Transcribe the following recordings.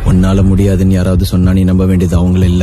உன்னால முடியாதுன்னு யாராவது சொன்னா நீ நம்ப வேண்டியது அவங்கள இல்ல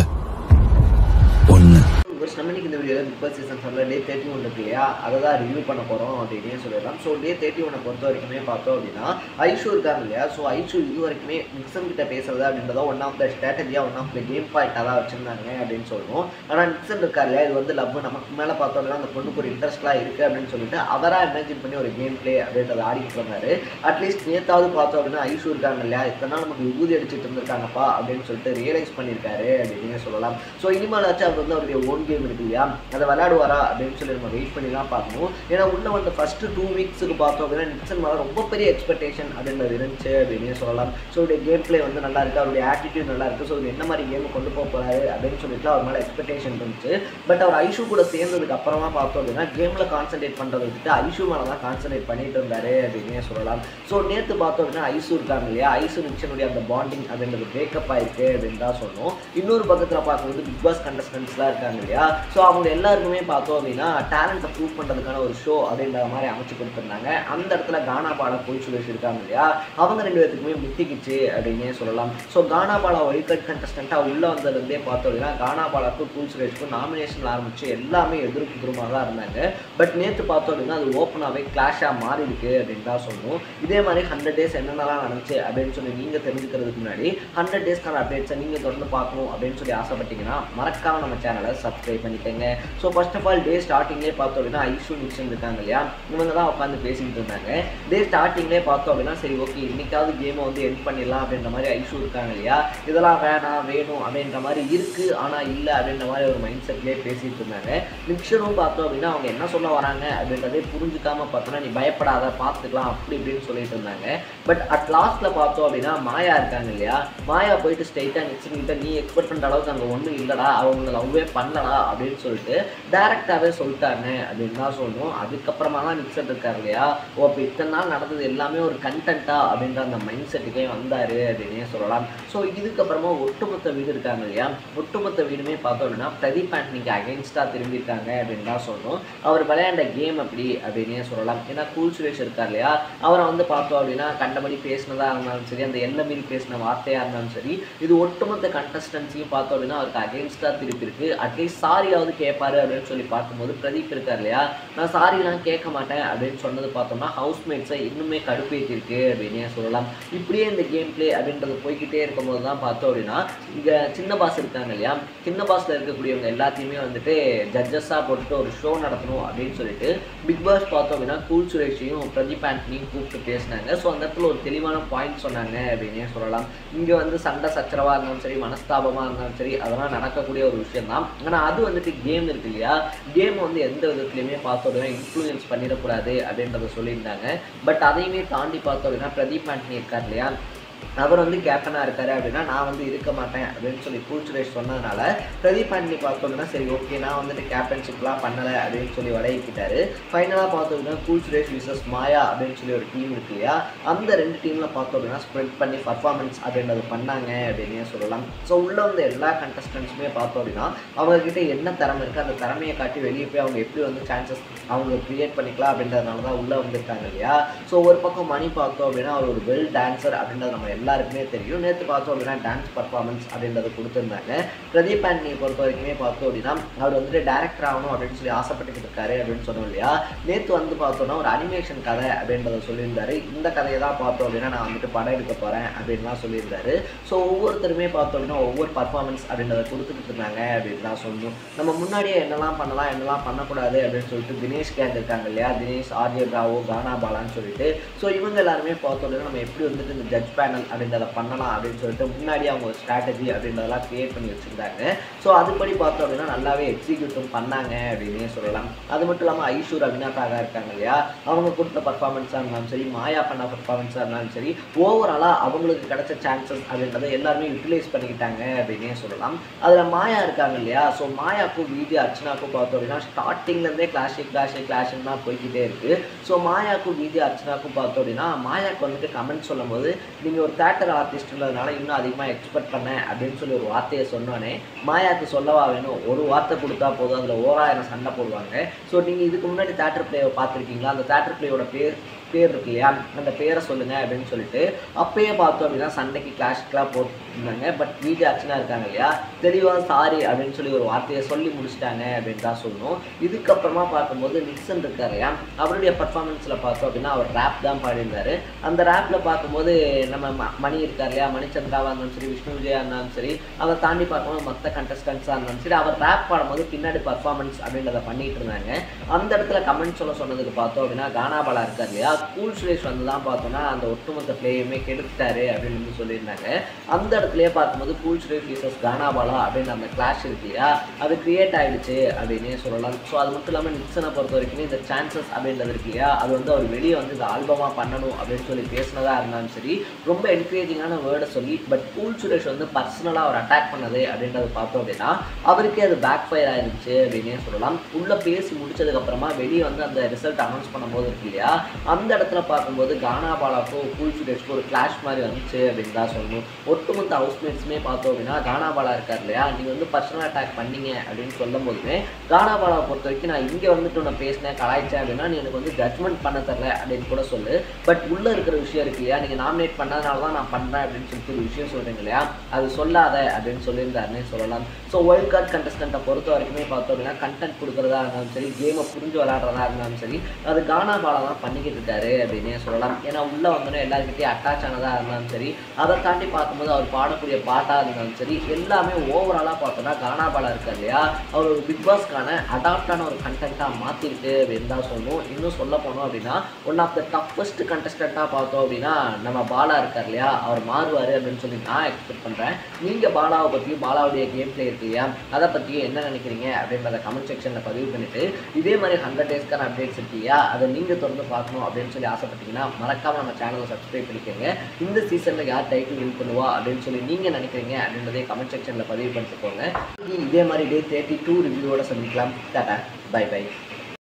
ஒண்ணு ஒரு நம்ம இன்னைக்கு இந்த வீடியோவில் பிக் பாஸ் சீசன் சொல்ல டே தேர்ட்டி ஒன் இருக்கு இல்லையா அதை தான் ரிவ்யூ பண்ண போகிறோம் அப்படின்னு சொல்லிடலாம் ஸோ டே தேர்ட்டி ஒன்னை பொறுத்த வரைக்குமே பார்த்தோம் அப்படின்னா ஐஷு இருக்காங்க இல்லையா ஸோ ஐஷு இது வரைக்குமே நிக்சன் கிட்ட பேசுறது அப்படின்றத ஒன் ஆஃப் த ஸ்ட்ராட்டஜியாக ஒன் ஆஃப் த கேம் பாயிண்டாக தான் வச்சிருந்தாங்க அப்படின்னு சொல்லணும் ஆனால் நிக்சன் இருக்கார் இல்லையா இது வந்து லவ் நமக்கு மேலே பார்த்தோம் அப்படின்னா அந்த பொண்ணுக்கு ஒரு இன்ட்ரெஸ்ட்லாம் இருக்குது அப்படின்னு சொல்லிட்டு அவராக இமேஜின் பண்ணி ஒரு கேம் பிளே அப்படின்றத ஆடிட்டு வந்தாரு அட்லீஸ்ட் நேத்தாவது பார்த்தோம் அப்படின்னா ஐஷு இருக்காங்க இல்லையா இத்தனை நாள் நமக்கு விபூதி அடிச்சிட்டு இருந்திருக்காங்கப்பா அப்படின்னு சொல்லிட்டு ரியலைஸ் பண்ணியிருக்காரு அப்படின்னு சொல்லலாம் ஸோ இனிமேலாச்சும் அவர் வந்து அவருடைய ஓன் கேம் இருக்கு இல்லையா அதை விளையாடுவாரா அப்படின்னு சொல்லி நம்ம வெயிட் பண்ணி தான் பார்க்கணும் ஏன்னா உள்ள வந்து ஃபர்ஸ்ட் டூ வீக்ஸுக்கு பார்த்தோம் அப்படின்னா நிக்சன் மேலே ரொம்ப பெரிய எக்ஸ்பெக்டேஷன் அப்படின்றது இருந்துச்சு அப்படின்னு சொல்லலாம் ஸோ அவருடைய கேம் பிளே வந்து நல்லா இருக்கு அவருடைய ஆட்டிடியூட் நல்லா இருக்கு ஸோ இவர் என்ன மாதிரி கேம் கொண்டு போக போறாரு அப்படின்னு சொல்லிட்டு அவர் மேலே எக்ஸ்பெக்டேஷன் இருந்துச்சு பட் அவர் ஐஷு கூட சேர்ந்ததுக்கு அப்புறமா பார்த்தோம் அப்படின்னா கேமில் கான்சென்ட்ரேட் பண்ணுறதை விட்டுட்டு ஐஷு மேலே தான் கான்சென்ட்ரேட் பண்ணிட்டு இருந்தாரு அப்படின்னே சொல்லலாம் ஸோ நேற்று பார்த்தோம் அப்படின்னா ஐசு இருக்காங்க இல்லையா ஐசு நிக்சனுடைய அந்த பாண்டிங் அப்படின்றது பிரேக்கப் ஆயிருக்கு அப்படின்னு தான் சொன்னோம் இன்னொரு பக்கத்தில் பார்க்கும்போது பிக் பாஸ் கண்டஸ்டன்ஸ்லாம் இருக்காங்க இல்லையா ஸோ அவங்க எல்லாருக்குமே பார்த்தோம் அப்படின்னா டேலண்ட்டை ப்ரூவ் பண்ணுறதுக்கான ஒரு ஷோ அப்படின்ற மாதிரி அமைச்சு கொடுத்துருந்தாங்க அந்த இடத்துல கானா பாலா போய் சுரேஷ் இருக்காங்க இல்லையா அவங்க ரெண்டு பேத்துக்குமே முத்திக்கிச்சு அப்படின்னே சொல்லலாம் so Gana Bala wild card கண்டஸ்டண்ட்டாக உள்ளே வந்ததுலேருந்தே பார்த்தோம் அப்படின்னா கானா பாலாக்கும் கூல் சுரேஷ்க்கும் நாமினேஷன் ஆரம்பிச்சு எல்லாமே எதிர்ப்பு குருமாக தான் இருந்தாங்க பட் நேற்று பார்த்தோம் அப்படின்னா அது ஓப்பனாகவே கிளாஷாக மாறி இருக்கு அப்படின்னு தான் சொல்லணும் இதே மாதிரி ஹண்ட்ரட் டேஸ் என்னென்னலாம் நடந்துச்சு அப்படின்னு சொல்லி நீங்கள் தெரிஞ்சுக்கிறதுக்கு முன்னாடி ஹண்ட்ரட் டேஸ்க்கான அப்டேட்ஸை நீங்கள் தொடர்ந்து பார்க்கணும் அப்படின்னு சொல்லி ஆசைப்பட்டீங்கன்னா மறக்காம நம்ம சேனலை சப்ஸ்கிரைப் பண்ணிக்கோங்க so first of all day ஸ்டார்டிங்லேயே பார்த்தோம் அப்படின்னா ஐஷு நிக்சன் இருக்காங்க இல்லையா இவங்க தான் உட்காந்து பேசிக்கிட்டு இருந்தாங்க டே ஸ்டார்டிங்லேயே பார்த்தோம் அப்படின்னா சரி ஓகே இன்னைக்காவது கேமை வந்து எண்ட் பண்ணிடலாம் அப்படின்ற மாதிரி ஐஷு இருக்காங்க இல்லையா இதெல்லாம் வேணாம் வேணும் அப்படின்ற மாதிரி இருக்கு ஆனால் இல்லை அப்படின்ற மாதிரி ஒரு மைண்ட் செட்லேயே பேசிட்டு இருந்தாங்க நிக்சனும் பார்த்தோம் அப்படின்னா அவங்க என்ன சொல்ல வராங்க அப்படின்றதே புரிஞ்சுக்காம பார்த்தோன்னா நீ பயப்படாத பார்த்துக்கலாம் அப்படி இப்படின்னு சொல்லிட்டு இருந்தாங்க பட் அட் லாஸ்ட்ல பார்த்தோம் அப்படின்னா மாயா இருக்காங்க இல்லையா மாயா போயிட்டு ஸ்ட்ரைட்டாக நிக்சன் கிட்ட நீ எக்ஸ்பெக்ட் பண்ணுற அளவுக்கு அங்கே ஒன்றும் இல்லடா அவங்க லவ்வே பண்ணலடா அப்படின்னு சொல்லிட்டு டேரெக்டாகவே சொல்லிட்டாங்க அப்படின்னு தான் சொல்லணும் அதுக்கப்புறமா தான் நிக்சன் இருக்காரு இல்லையா ஓ அப்போ இத்தனை நாள் நடந்தது எல்லாமே ஒரு கண்டென்ட்டா அப்படின்ற அந்த மைண்ட் செட்டுக்கே வந்தாரு அப்படின்னே சொல்லலாம் ஸோ இதுக்கப்புறமா ஒட்டுமொத்த வீடு இருக்காங்க இல்லையா ஒட்டுமொத்த வீடுமே பார்த்தோம் அப்படின்னா பிரதீப் ஆண்டனிக்கு அகேன்ஸ்டாக திரும்பியிருக்காங்க அப்படின்னு தான் சொல்லணும் அவர் விளையாண்ட கேம் அப்படி அப்படின்னே சொல்லலாம் ஏன்னா கூல் சுரேஷ் இருக்கார் இல்லையா அவரை வந்து பார்த்தோம் அப்படின்னா கண்டபடி பேசினதா இருந்தாலும் சரி அந்த எல்லை மீறி பேசின வார்த்தையாக இருந்தாலும் சரி இது ஒட்டுமொத்த கண்டஸ்டன்ஸையும் பார்த்தோம் அப்படின்னா அவருக்கு அகேன்ஸ்டாக திருப்பி இருக்கு அட்லீஸ்ட் சாரியாவது கேட்பாரு அப்படின்னு சொல்லி பார்க்கும்போது பிரதீப் இருக்கார் இல்லையா நான் சாரிலாம் கேட்க மாட்டேன் அப்படின்னு சொன்னது பார்த்தோம்னா ஹவுஸ்மேட்ஸை இன்னுமே கடுப்பேற்றிருக்கு அப்படின்னே சொல்லலாம் இப்படியே இந்த கேம் பிளே அப்படின்றது போய்கிட்டே இருக்கும்போது தான் பார்த்தோம் அப்படின்னா இங்கே சின்ன பாஸ் இருக்காங்க இல்லையா சின்ன பாஸில் இருக்கக்கூடியவங்க எல்லாத்தையுமே வந்துட்டு ஜட்ஜஸாக போட்டுட்டு ஒரு ஷோ நடத்தணும் அப்படின்னு சொல்லிட்டு பிக் பாஸ் பார்த்தோம் அப்படின்னா கூல் சுரேஷையும் பிரதீப் ஆண்டனியும் கூப்பிட்டு பேசினாங்க ஸோ அந்த இடத்துல ஒரு தெளிவான பாயிண்ட் சொன்னாங்க அப்படின்னே சொல்லலாம் இங்கே வந்து சண்டை சச்சரவாக இருந்தாலும் சரி மனஸ்தாபமாக இருந்தாலும் சரி அதெல்லாம் நடக்கக்கூடிய ஒரு விஷயம் தான் ஆனால் அது வந்துட்டு கேம் இருக்கு இல்லையா கேம் வந்து எந்த விதத்துலையுமே பார்த்தோம் அப்படின்னா இன்ஃப்ளூயன்ஸ் பண்ணிடக்கூடாது அப்படின்றத சொல்லியிருந்தாங்க பட் அதையுமே தாண்டி பார்த்தோம் அப்படின்னா பிரதீப் ஆண்டனி இருக்கார் இல்லையா அவர் வந்து கேப்டனாக இருக்காரு அப்படின்னா நான் வந்து இருக்க மாட்டேன் அப்படின்னு சொல்லி கூல் சுரேஷ் சொன்னதுனால பிரதீப் ஆண்டனி பார்த்தோம்னா சரி ஓகே நான் வந்துட்டு கேப்டன்ஷிப்லாம் பண்ணலை அப்படின்னு சொல்லி விளையிக்கிட்டாரு ஃபைனலாக பார்த்தோம் அப்படின்னா கூல் சுரேஷ் விசஸ் மாயா அப்படின்னு சொல்லி ஒரு டீம் இருக்கு இல்லையா அந்த ரெண்டு டீமில் பார்த்தோம் அப்படின்னா ஸ்ப்ரெட் பண்ணி பர்ஃபார்மன்ஸ் அப்படின்றது பண்ணாங்க அப்படின்னே சொல்லலாம் ஸோ உள்ள வந்து எல்லா கண்டஸ்டன்ஸுமே பார்த்தோம் அப்படின்னா அவங்கக்கிட்ட என்ன திறமை இருக்குது அந்த திறமையை காட்டி வெளியே போய் அவங்க எப்படி வந்து சான்சஸ் அவங்க க்ரியேட் பண்ணிக்கலாம் அப்படின்றதுனால தான் உள்ளே வந்திருக்காங்க இல்லையா ஸோ ஒரு பக்கம் மணி பார்த்தோம் அப்படின்னா அவர் ஒரு வெல் டான்சர் அப்படின்றது நம்ம எல்லாருக்குமே தெரியும் நேற்று பார்த்தோம் அப்படின்னா டான்ஸ் பர்ஃபார்மன்ஸ் அப்படின்றத கொடுத்துருந்தாங்க பிரதீப் ஆண்டனியை பொறுத்த வரைக்குமே பார்த்தோம் அப்படின்னா அவர் வந்துட்டு டேரக்டர் ஆகணும் அப்படின்னு சொல்லி ஆசைப்பட்டுக்கிட்டு இருக்காரு அப்படின்னு சொன்னோம் இல்லையா நேற்று வந்து பார்த்தோம்னா ஒரு அனிமேஷன் கதை அப்படின்றத சொல்லியிருந்தாரு இந்த கதையை தான் பார்த்தோம் அப்படின்னா நான் வந்துட்டு படம் எடுக்க போகிறேன் அப்படின்லாம் சொல்லியிருந்தாரு ஸோ ஒவ்வொருத்தருமே பார்த்தோம் அப்படின்னா ஒவ்வொரு பர்ஃபார்மன்ஸ் அப்படின்றத கொடுத்துக்கிட்டு இருந்தாங்க அப்படின்னு தான் சொல்லணும் நம்ம முன்னாடியே என்னெல்லாம் பண்ணலாம் என்னெல்லாம் பண்ணக்கூடாது அப்படின்னு சொல்லிட்டு தினேஷ் கேங் இருக்காங்க இல்லையா தினேஷ் ஆர்ஜே பிராவோ கானா பாலான்னு சொல்லிட்டு ஸோ இவங்க எல்லாருமே பார்த்தோம் அப்படின்னா நம்ம எப்படி வந்துட்டு இந்த ஜட்ஜ் பேனல் அப்படின்றத பண்ணலாம் அப்படின்னு சொல்லிட்டு முன்னாடி அவங்க ஒரு ஸ்ட்ராட்டஜி அப்படின்றதெல்லாம் கிரியேட் பண்ணி வச்சுருந்தாங்க ஸோ அதுபடி பார்த்தோம் அப்படின்னா நல்லாவே எக்ஸிக்யூட்டும் பண்ணாங்க அப்படின்னே சொல்லலாம் அது மட்டும் இல்லாமல் ஐஷூர் அவினாத்தாக இருக்காங்க இல்லையா அவங்க கொடுத்த பர்ஃபார்மன்ஸாக இருந்தாலும் சரி மாயா பண்ண பர்ஃபார்மன்ஸாக இருந்தாலும் சரி ஓவராலாக அவங்களுக்கு கிடைச்ச சான்சஸ் அப்படின்றத எல்லாருமே யூட்டிலைஸ் பண்ணிக்கிட்டாங்க அப்படின்னே சொல்லலாம் அதில் மாயா இருக்காங்க இல்லையா ஸோ மாயாக்கும் விஜய் அர்ச்சனாக்கும் பார்த்தோம் அப்படின்னா ஸ்டார்டிங்லேருந்தே கிளாஷே கிளாஷே கிளாஷுன்னு தான் போய்கிட்டே இருக்குது ஸோ மாயாக்கும் விஜய் அர்ச்சனாக்கும் பார்த்தோம் அப்படின்னா மாயாக்கு வந்துட்டு கமெண்ட் சொல்லும்போது நீங்கள் ஒரு தேட்டர் ஆர்டிஸ்ட்ன்றதுனால இன்னும் அதிகமாக எக்ஸ்பெக்ட் பண்ணேன் அப்படின்னு சொல்லி ஒரு வார்த்தையை சொன்னோன்னே மாயாக்கு சொல்லவா வேணும் ஒரு வார்த்தை கொடுத்தா போதும் அதில் ஓராயிரம் சண்டை போடுவாங்க ஸோ நீங்கள் இதுக்கு முன்னாடி தேட்டர் பிளேயை பார்த்துருக்கீங்களா அந்த தேட்டர் பிளேயோட பேர் பேர் இருக்கு இல்லையா அந்த பேரை சொல்லுங்க அப்படின்னு சொல்லிட்டு அப்பயே பார்த்தோம் அப்படின்னா சண்டைக்கு கிளாஷ்க்கெலாம் போட்டுருந்தாங்க பட் வீட்டு ஆக்ஷனாக இருக்காங்க இல்லையா தெளிவாக சாரி அப்படின்னு சொல்லி ஒரு வார்த்தையை சொல்லி முடிச்சிட்டாங்க அப்படின்னு தான் சொல்லணும் இதுக்கப்புறமா பார்க்கும்போது நிக்சன் இருக்காரு இல்லையா அவருடைய பர்ஃபார்மன்ஸில் பார்த்தோம் அப்படின்னா அவர் ரேப் தான் பாடியிருந்தாரு அந்த ரேப்பில் பார்க்கும்போது நம்ம ம- மணி இருக்கார் இல்லையா மணிச்சந்திராவாக இருந்தாலும் சரி விஷ்ணு விஜயா இருந்தாலும் சரி அதை தாண்டி பார்க்கும்போது மற்ற கண்டஸ்டன்ஸாக இருந்தாலும் சரி அவர் ரேப் பாடும்போது பின்னாடி பர்ஃபார்மன்ஸ் அப்படின்றத பண்ணிட்டு இருந்தாங்க அந்த இடத்துல கமெண்ட் சொல்ல சொன்னதுக்கு பார்த்தோம் அப்படின்னா கானாபாலா இருக்கார் இல்லையா கூல் சுரேஷ் வந்து தான் பார்த்தோம்னா அந்த ஒட்டுமொத்த பிளேயுமே கெடுத்துட்டாரு அப்படின்னு வந்து சொல்லியிருந்தாங்க அந்த இடத்துலயே பார்க்கும்போது கூல் சுரேஷ் விசஸ் கானாபாலா அப்படின்னு அந்த கிளாஷ் இருக்கு இல்லையா அது கிரியேட் ஆயிடுச்சு அப்படின்னே சொல்லலாம் ஸோ அது மட்டும் இல்லாமல் நிக்சனை பொறுத்த வரைக்கும் இந்த சான்சஸ் அப்படின்றது இருக்கு இல்லையா அது வந்து அவர் வெளியே வந்து இந்த ஆல்பமாக பண்ணணும் அப்படின்னு சொல்லி பேசினதா இருந்தாலும் சரி ரொம்ப என்கரேஜிங்கான வேர்டை சொல்லி பட் கூல் சுரேஷ் வந்து பர்சனலாக அவர் அட்டாக் பண்ணது அப்படின்றத பார்த்தோம் அப்படின்னா அவருக்கே அது பேக் ஃபயர் ஆயிருச்சு அப்படின்னே சொல்லலாம் உள்ள பேசி முடிச்சதுக்கு அப்புறமா வெளியே வந்து அந்த ரிசல்ட் அனௌன்ஸ் பண்ணும்போது இருக்கு இல்லையா அந்த இடத்துல பார்க்கும்போது கானா பாலாக்கும் கூல் சுரேஷ்க்கும் ஒரு கிளாஷ் மாதிரி வந்துச்சு அப்படின்னு தான் சொல்லணும் ஒட்டுமொத்த ஹவுஸ்மேட்ஸுமே பார்த்தோம் அப்படின்னா கானா பாலா இருக்கார் இல்லையா நீங்கள் வந்து பர்சனல் அட்டாக் பண்ணீங்க அப்படின்னு சொல்லும் போதுமே கானா பாலாவை பொறுத்த வரைக்கும் நான் இங்கே வந்துட்டு உன்னை பேசினேன் கலாய்ச்சேன் அப்படின்னா நீ எனக்கு வந்து ஜட்மெண்ட் பண்ண தரல அப்படின்னு கூட சொல்லு பட் உள்ளே இருக்கிற விஷயம் இருக்கு இல்லையா நீங்கள் நாமினேட் பண்ணதுனால தான் நான் பண்ணுறேன் அப்படின்னு சொல்லிட்டு ஒரு விஷயம் சொல்கிறீங்க இல்லையா அது சொல்லாத அப்படின்னு சொல்லியிருந்தாருன்னே சொல்லலாம் ஸோ ஒயில்ட் கார்டு கண்டஸ்டண்ட்டை பொறுத்த வரைக்குமே பார்த்தோம் அப்படின்னா கண்டென்ட் கொடுக்குறதா இருந்தாலும் சரி கேமை புரிஞ்சு விளையாடுறதா இருந்தாலும் சரி அது கானா பாலா தான் பண்ணிக்கிட்டு இருக்காரு அப்படின்னே சொல்லலாம் ஏன்னா உள்ளே வந்தோடனே எல்லாருக்கிட்டையும் அட்டாச் ஆனதாக இருந்தாலும் சரி அதை தாண்டி பார்க்கும்போது அவர் பாடக்கூடிய பாட்டாக இருந்தாலும் சரி எல்லாமே ஓவராலாக பார்த்தோம்னா கானா பாலா இருக்கார் இல்லையா அவர் ஒரு பிக் பாஸ்க்கான அடாப்டான ஒரு கண்டென்ட்டாக மாற்றிருக்கு அப்படின்னு தான் சொல்லணும் இன்னும் சொல்ல போனோம் அப்படின்னா ஒன் ஆஃப் த டஃபஸ்ட் கண்டஸ்டண்ட்டாக பார்த்தோம் அப்படின்னா நம்ம பாலா இருக்கார் இல்லையா அவர் மாறுவார் அப்படின்னு சொல்லி நான் எக்ஸ்பெக்ட் பண்ணுறேன் நீங்கள் பாலாவை பற்றியும் பாலாவுடைய கேம் பிளே இருக்கு இல்லையா அதை பற்றியும் என்ன நினைக்கிறீங்க அப்படின்றத கமெண்ட் செக்ஷனில் பதிவு பண்ணிவிட்டு இதே மாதிரி ஹண்ட்ரட் டேஸ்க்கான அப்டேட்ஸ் இருக்கு இல்லையா அதை நீங்கள் தொடர்ந்து பார்க்கணும் அப்படின்னு சொல்லி ஆசைப்பட்டீங்கன்னா மறக்காம நம்ம சேனலை சப்ஸ்கிரைப் பண்ணிக்கோங்க இந்த சீசனில் யார் டைட்டில் வின் பண்ணுவா அப்படின்னு சொல்லி நீங்கள் நினைக்கிறீங்க அப்படின்றதே கமெண்ட் செக்ஷனில் பதிவு பண்ணிட்டு போங்க இதே மாதிரி டே தேர்ட்டி டூ ரிவ்யூவோட சந்திக்கலாம் டாடா பை பை